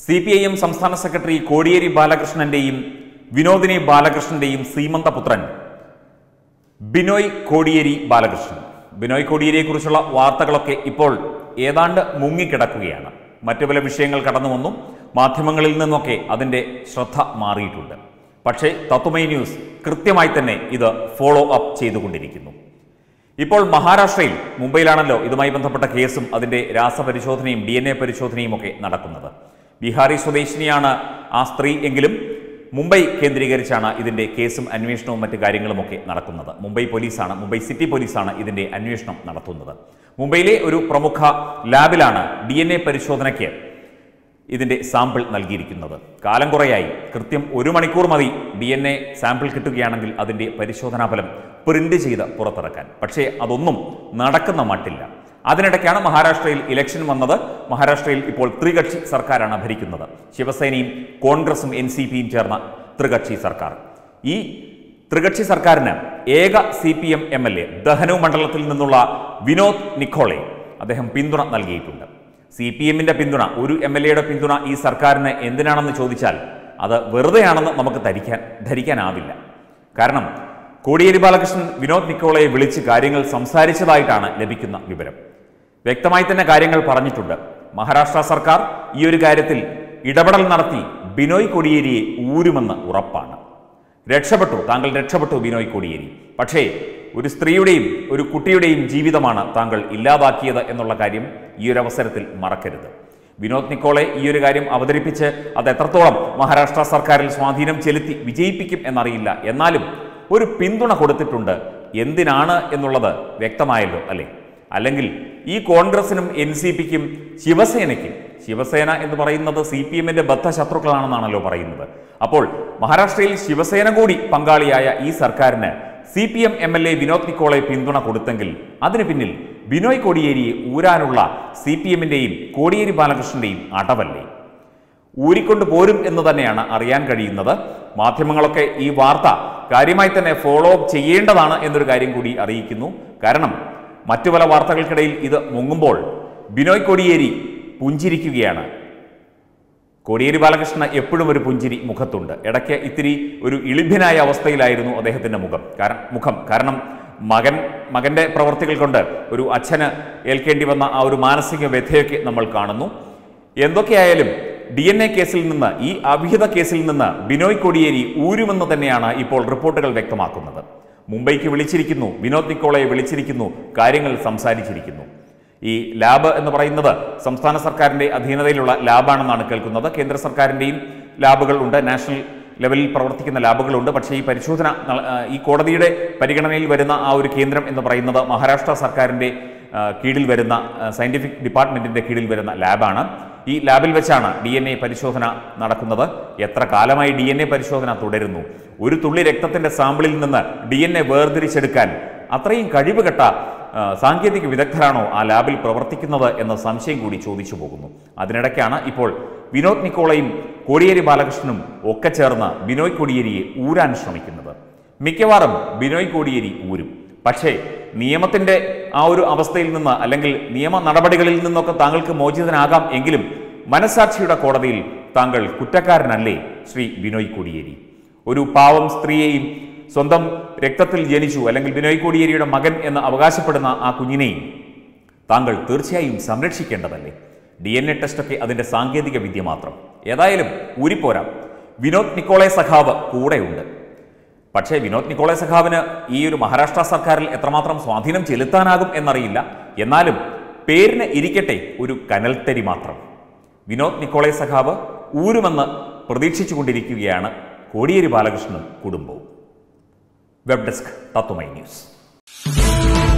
C P I M സംസ്ഥാന secretary Kodiyeri ബാലകൃഷ്ണന്റെയും വിനോദിനി ബാലകൃഷ്ണന്റെയും സീമന്തപുത്രൻ ബിനോയ് കോടിയേരി ബാലകൃഷ്ണൻ ബിനോയ് കോടിയേരിയെ കുറിച്ചുള്ള വാർത്തകളൊക്കെ ഇപ്പോൾ ഏതാണ്ട് മുങ്ങിക്കിടക്കുകയാണ് മറ്റു പല വിഷയങ്ങൾ കടന്നു വന്നു മാധ്യമങ്ങളിൽ നിന്നൊക്കെ അതിന്റെ ശ്രദ്ധ മാറിയിട്ടുണ്ട് പക്ഷേ തത്വമൈ ന്യൂസ് കൃത്യമായി തന്നെ ഇത് ഫോളോ അപ്പ് ചെയ്തുകൊണ്ടിരിക്കുന്നു ഇപ്പോൾ മഹാരാഷ്ട്രയിൽ മുംബൈയിലാണല്ലോ ഇതുമായി ബന്ധപ്പെട്ട കേസും അതിന്റെ രാസപരിശോധനയും ഡി എൻ എ പരിശോധനയും ഒക്കെ നടക്കുന്നത് ബീഹാറി സ്വദേശിനിയാണ് ആ സ്ത്രീ എങ്കിലും മുംബൈ കേന്ദ്രീകരിച്ചാണ് ഇതിന്റെ കേസും അന്വേഷണവും മറ്റു കാര്യങ്ങളുമൊക്കെ നടക്കുന്നത് മുംബൈ പോലീസാണ് മുംബൈ സിറ്റി പോലീസാണ് ഇതിന്റെ അന്വേഷണം നടത്തുന്നത് മുംബൈയിലെ ഒരു പ്രമുഖ ലാബിലാണ് ഡി എൻ എ പരിശോധനയ്ക്ക് ഇതിന്റെ സാമ്പിൾ നൽകിയിരിക്കുന്നത് കാലം കുറയായി കൃത്യം ഒരു മണിക്കൂർ മതി ഡി എൻ എ സാമ്പിൾ കിട്ടുകയാണെങ്കിൽ അതിന്റെ പരിശോധനാ ഫലം പ്രിന്റ് ചെയ്ത് പുറത്തിറക്കാൻ പക്ഷേ അതൊന്നും നടക്കുന്ന മട്ടില്ല അതിനിടയ്ക്കാണ് മഹാരാഷ്ട്രയിൽ ഇലക്ഷൻ വന്നത് മഹാരാഷ്ട്രയിൽ ഇപ്പോൾ ത്രികക്ഷി സർക്കാരാണ് ഭരിക്കുന്നത് ശിവസേനയും കോൺഗ്രസും എൻ സി പിയും ചേർന്ന ത്രികക്ഷി സർക്കാർ ഈ ത്രികക്ഷി സർക്കാരിന് ഏക C P M M L A Dahanu മണ്ഡലത്തിൽ നിന്നുള്ള വിനോദ് നിക്കോളെ അദ്ദേഹം പിന്തുണ നൽകിയിട്ടുണ്ട് സി പി എമ്മിന്റെ പിന്തുണ ഒരു എം എൽ എയുടെ പിന്തുണ ഈ സർക്കാരിന് എന്തിനാണെന്ന് ചോദിച്ചാൽ അത് വെറുതെയാണെന്ന് നമുക്ക് ധരിക്കാൻ ധരിക്കാനാവില്ല കാരണം കോടിയേരി ബാലകൃഷ്ണൻ വിനോദ് നിക്കോളയെ വിളിച്ച് കാര്യങ്ങൾ സംസാരിച്ചതായിട്ടാണ് ലഭിക്കുന്ന വിവരം വ്യക്തമായി തന്നെ കാര്യങ്ങൾ പറഞ്ഞിട്ടുണ്ട് മഹാരാഷ്ട്ര സർക്കാർ ഈ ഒരു കാര്യത്തിൽ ഇടപെടൽ നടത്തി ബിനോയ് കോടിയേരിയെ ഊരുമെന്ന് ഉറപ്പാണ് രക്ഷപ്പെട്ടു താങ്കൾ രക്ഷപ്പെട്ടു ബിനോയ് കോടിയേരി പക്ഷേ ഒരു സ്ത്രീയുടെയും ഒരു കുട്ടിയുടെയും ജീവിതമാണ് താങ്കൾ ഇല്ലാതാക്കിയത് എന്നുള്ള കാര്യം ഈ ഒരു അവസരത്തിൽ മറക്കരുത് വിനോദ് നിക്കോളെ ഈ ഒരു കാര്യം അവതരിപ്പിച്ച് അത് എത്രത്തോളം മഹാരാഷ്ട്ര സർക്കാരിൽ സ്വാധീനം ചെലുത്തി വിജയിപ്പിക്കും എന്നറിയില്ല എന്നാലും ഒരു പിന്തുണ കൊടുത്തിട്ടുണ്ട് എന്തിനാണ് എന്നുള്ളത് വ്യക്തമായല്ലോ അല്ലേ അല്ലെങ്കിൽ ഈ കോൺഗ്രസിനും എൻ സി പിക്കും ശിവസേനയ്ക്കും ശിവസേന എന്ന് പറയുന്നത് സി പി എമ്മിന്റെ ബദ്ധശത്രുക്കളാണെന്നാണല്ലോ പറയുന്നത് അപ്പോൾ മഹാരാഷ്ട്രയിൽ ശിവസേന കൂടി പങ്കാളിയായ ഈ സർക്കാരിന് C P M M L A Vinod Nikole പിന്തുണ കൊടുത്തെങ്കിൽ അതിന് പിന്നിൽ ബിനോയ് കോടിയേരിയെ ഊരാനുള്ള സി പി എമ്മിന്റെയും കോടിയേരി ബാലകൃഷ്ണന്റെയും അടവല്ലേ ഊരിക്കൊണ്ട് പോരും എന്ന് തന്നെയാണ് അറിയാൻ കഴിയുന്നത് മാധ്യമങ്ങളൊക്കെ ഈ വാർത്ത കാര്യമായി തന്നെ ഫോളോ അപ്പ് ചെയ്യേണ്ടതാണ് എന്നൊരു കാര്യം കൂടി അറിയിക്കുന്നു കാരണം മറ്റു പല വാർത്തകൾക്കിടയിൽ ഇത് മുങ്ങുമ്പോൾ ബിനോയ് കോടിയേരി പുഞ്ചിരിക്കുകയാണ് കോടിയേരി ബാലകൃഷ്ണന് എപ്പോഴും ഒരു പുഞ്ചിരി മുഖത്തുണ്ട് ഇടയ്ക്ക് ഇത്തിരി ഒരു ഇളിഭ്യനായ അവസ്ഥയിലായിരുന്നു അദ്ദേഹത്തിന്റെ മുഖം കാരണം മുഖം കാരണം മകൻ മകന്റെ പ്രവർത്തികൾ കൊണ്ട് ഒരു അച്ഛന് ഏൽക്കേണ്ടി വന്ന ആ ഒരു മാനസിക വ്യഥയൊക്കെ നമ്മൾ കാണുന്നു എന്തൊക്കെയായാലും ഡി എൻ എ കേസിൽ നിന്ന് ഈ അവിഹിത കേസിൽ നിന്ന് ബിനോയ് കോടിയേരി ഊരുമെന്ന് തന്നെയാണ് ഇപ്പോൾ റിപ്പോർട്ടുകൾ വ്യക്തമാക്കുന്നത് മുംബൈക്ക് വിളിച്ചിരിക്കുന്നു വിനോദ് നിക്കോളയെ വിളിച്ചിരിക്കുന്നു കാര്യങ്ങൾ സംസാരിച്ചിരിക്കുന്നു ഈ ലാബ് എന്ന് പറയുന്നത് സംസ്ഥാന സർക്കാരിന്റെ അധീനതയിലുള്ള ലാബാണെന്നാണ് കേൾക്കുന്നത് കേന്ദ്ര സർക്കാരിന്റെയും ലാബുകൾ ഉണ്ട് നാഷണൽ ലെവലിൽ പ്രവർത്തിക്കുന്ന ലാബുകളുണ്ട് പക്ഷേ ഈ പരിശോധന ന- ആ, ഈ കോടതിയുടെ പരിഗണനയിൽ വരുന്ന ആ ഒരു കേന്ദ്രം എന്ന് പറയുന്നത് മഹാരാഷ്ട്ര സർക്കാരിന്റെ ആ, കീഴിൽ വരുന്ന ആ, സയന്റിഫിക് ഡിപ്പാർട്ട്മെന്റിന്റെ കീഴിൽ വരുന്ന ലാബാണ് ഈ ലാബിൽ വെച്ചാണ് ഡി എൻ എ പരിശോധന നടക്കുന്നത് എത്ര കാലമായി ഡി എൻ എ പരിശോധന തുടരുന്നു ഒരു തുള്ളി രക്തത്തിന്റെ സാമ്പിളിൽ നിന്ന് ഡി എൻ എ വേർതിരിച്ചെടുക്കാൻ അത്രയും കഴിവുകെട്ട ആ, സാങ്കേതിക വിദഗ്ധരാണോ ആ ലാബിൽ പ്രവർത്തിക്കുന്നത് എന്ന സംശയം കൂടി ചോദിച്ചു പോകുന്നു അതിനിടയ്ക്കാണ് ഇപ്പോൾ വിനോദ് നിക്കോളയും കോടിയേരി ബാലകൃഷ്ണനും ഒക്കെ ചേർന്ന് ബിനോയ് കോടിയേരിയെ ഊരാൻ ശ്രമിക്കുന്നത് മിക്കവാറും ബിനോയ് കോടിയേരി ഊരും പക്ഷേ നിയമത്തിന്റെ ആ ഒരു അവസ്ഥയിൽ നിന്ന് അല്ലെങ്കിൽ നിയമ നടപടികളിൽ നിന്നൊക്കെ താങ്കൾക്ക് മോചിതനാകാം എങ്കിലും മനസാക്ഷിയുടെ കോടതിയിൽ താങ്കൾ കുറ്റക്കാരനല്ലേ ശ്രീ ബിനോയ് കോടിയേരി ഒരു പാവം സ്ത്രീയെയും സ്വന്തം രക്തത്തിൽ ജനിച്ചു അല്ലെങ്കിൽ ബിനോയ് കോടിയേരിയുടെ മകൻ എന്ന് അവകാശപ്പെടുന്ന ആ കുഞ്ഞിനെയും താങ്കൾ തീർച്ചയായും സംരക്ഷിക്കേണ്ടതല്ലേ ഡി എൻ എ ടെസ്റ്റൊക്കെ അതിന്റെ സാങ്കേതിക വിദ്യ മാത്രം ഏതായാലും ഊരിപ്പോരാം വിനോദ് നിക്കോളെ സഖാവ് കൂടെയുണ്ട് പക്ഷേ വിനോദ് നിക്കോളെ സഖാവിന് ഈ ഒരു മഹാരാഷ്ട്ര സർക്കാരിൽ എത്രമാത്രം സ്വാധീനം ചെലുത്താനാകും എന്നറിയില്ല എന്നാലും പേരിന് ഇരിക്കട്ടെ ഒരു കനൽത്തരി മാത്രം വിനോദ് നിക്കോളെ സഖാവ് ഊരുമെന്ന് പ്രതീക്ഷിച്ചുകൊണ്ടിരിക്കുകയാണ് കോടിയേരി ബാലകൃഷ്ണനും കുടുംബവും വെബ് ഡെസ്ക് തത്വമൈ ന്യൂസ്